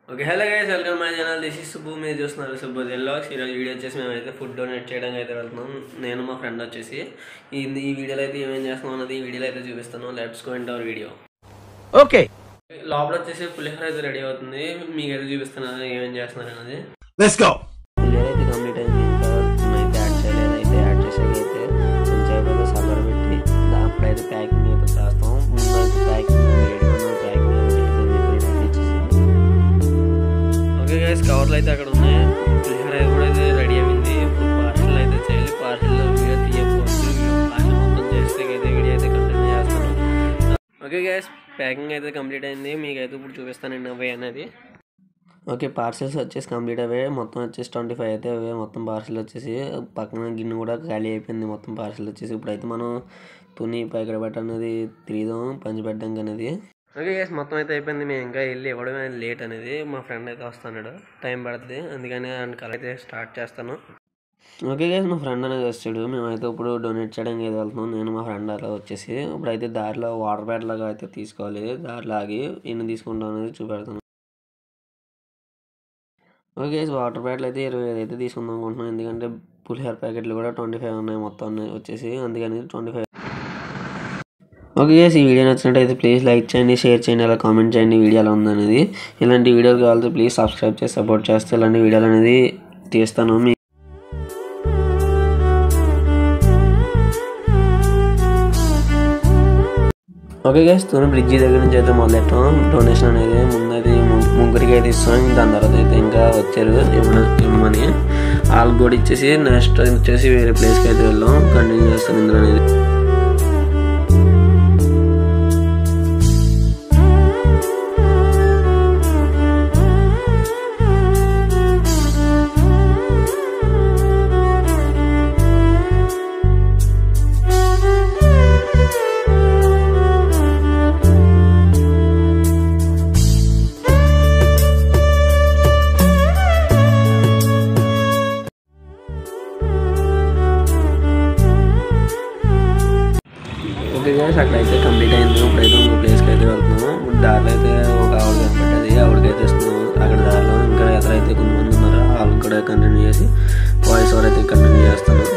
okay hello guys welcome my channel this is Subbu మీరు చూస్తున్నారు సుబ్బు దిల్లాక్స్ ఈరోజు వీడియో వచ్చేసి మేమైతే ఫుడ్ డొనేట్ చేయడానికి అయితే వెళ్తున్నాం నేను మా ఫ్రెండ్ వచ్చేసి ఈ ఈ వీడియోలో అయితే ఏమేం చేస్తున్నాం అన్నది ఈ వీడియోలో అయితే చూపిస్తాను let's go into our video okay లోపల వచ్చేసి పులిహోర అయితే రెడీ అవుతుంది మీకు అయితే చూపిస్తాను ఏమేం చేస్తున్నారు అనేది లెట్స్ గో పులిహోర అయితే కంప్లీట్ అయింది ఇంకా అయితే యాడ్ చేయలేదు అయితే యాడ్ చేసాక అయితే కొంచెం అయితే సల్లర పెట్టి అప్పుడైతే ప్యాకింగ్ అయితే చేస్తాం ముందు అయితే ప్యాకింగ్ రెడీ ఉన్న ప్యాకింగ్ అయితే ఇచ్చేసి ఓకే గైస్ కవర్లు అయితే అక్కడ ఉన్నాయి పులిహోర అయితే కూడా అయితే రెడీ అయింది ఇప్పుడు పార్సల్ అయితే చేయాలి పార్సల్ వీడియో తీయకపోవచ్చు పార్సల్ మొత్తం చేస్తే అయితే వీడియో అయితే కంటిన్యూ చేస్తాను ఓకే గైస్ ప్యాకింగ్ అయితే కంప్లీట్ అయింది మీకు అయితే ఇప్పుడు చూపిస్తానండి అవి అనేది ఓకే పార్సల్స్ వచ్చేసి కంప్లీట్ అయ్యాయి మొత్తం వచ్చేసి ట్వంటీ ఫైవ్ అయితే అవే మొత్తం పార్సల్ వచ్చేసి పక్కన గిన్నె కూడా ఖాళీ అయిపోయింది మొత్తం పార్సల్ వచ్చేసి ఇప్పుడైతే మనం తుని పైకడ బట్ట అనేది తిరిగిదాం పంచిపెట్టడానికి అనేది ఓకే గైస్ మొత్తం అయితే అయిపోయింది మేము ఇంకా వెళ్ళి ఇవ్వడం లేట్ అనేది మా ఫ్రెండ్ అయితే వస్తున్నాడు టైం పడుతుంది అందుకని కల అయితే స్టార్ట్ చేస్తాను ఓకే గైస్ మా ఫ్రెండ్ అనేది వచ్చాడు మేమైతే ఇప్పుడు డొనేట్ చేయడానికి అయితే వెళ్తున్నాం నేను మా ఫ్రెండ్ అలా వచ్చేసి ఇప్పుడైతే దారిలో వాటర్ బ్యాట్ లాగా అయితే తీసుకోవాలి దారిలో ఆగి ఎన్ని తీసుకుంటాం అనేది చూపెడతాను ఓకే వాటర్ ప్యాకెట్లు అయితే ఇరవై ఐదు అయితే తీసుకుందాం అనుకుంటున్నాం ఎందుకంటే పులిహోర ప్యాకెట్లు కూడా ట్వంటీ ఫైవ్ ఉన్నాయి మొత్తం ఉన్నాయి వచ్చేసి అందుకని ట్వంటీ ఫైవ్ ఓకే గేస్ ఈ వీడియో నచ్చినట్టయితే ప్లీజ్ లైక్ చేయండి షేర్ చేయండి అలా కామెంట్ చేయండి వీడియో ఎలా ఉందనేది ఇలాంటి వీడియోలు కావాలంటే ప్లీజ్ సబ్స్క్రైబ్ చేసి సపోర్ట్ చేస్తే ఇలాంటి వీడియోలు అనేది తీస్తాను మీ ఓకే గైస్ తుని బ్రిడ్జి దగ్గర నుంచి అయితే మొదలెట్టాం డొనేషన్ అనేది ముందైతే ము- ముగ్గురికి అయితే ఇస్తాం దాని తర్వాత అయితే ఇంకా వచ్చారు ఇవ్వన ఇవ్వమని వాళ్ళకి కూడా ఇచ్చేసి నెక్స్ట్ వచ్చేసి వేరే ప్లేస్కి అయితే వెళ్ళాం కంటిన్యూ చేస్తాను ఇందులో అనేది ఓకే గైస్ అక్కడైతే కంప్లీట్ అయింది ఇప్పుడైతే ఇంకో ప్లేస్కి అయితే వెళ్తున్నాము ఇప్పుడు దారిలో అయితే ఒక ఆవిడ కనపడ్డది ఆవిడకైతే ఇస్తున్నాము అక్కడ దారిలో ఇంకా ఎదురైతే కొంతమంది ఉన్నారు వాళ్ళకి కూడా కంటిన్యూ చేసి వాయిస్ ఓవర్ అయితే కంటిన్యూ చేస్తాను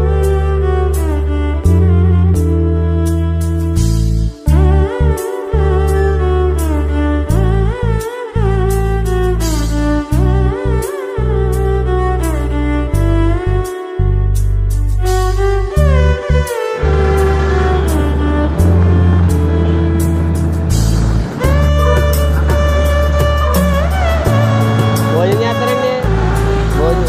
భోజనం చేస్తారండి భోజనం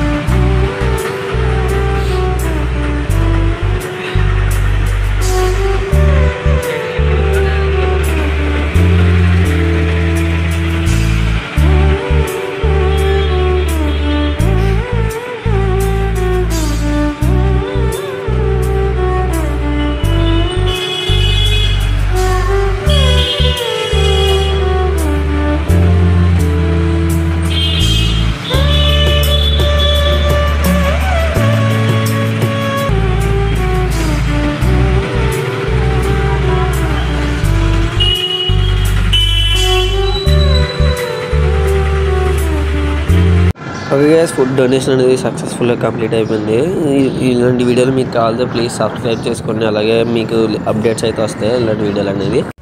ఓకే గైస్ ఫుడ్ డొనేషన్ అనేది సక్సెస్ఫుల్గా కంప్లీట్ అయిపోయింది ఈ- ఇలాంటి వీడియోలు మీకు కావాలంటే ప్లీజ్ సబ్స్క్రైబ్ చేసుకోండి అలాగే మీకు అప్డేట్స్ అయితే వస్తాయి ఇలాంటి వీడియోలు అనేది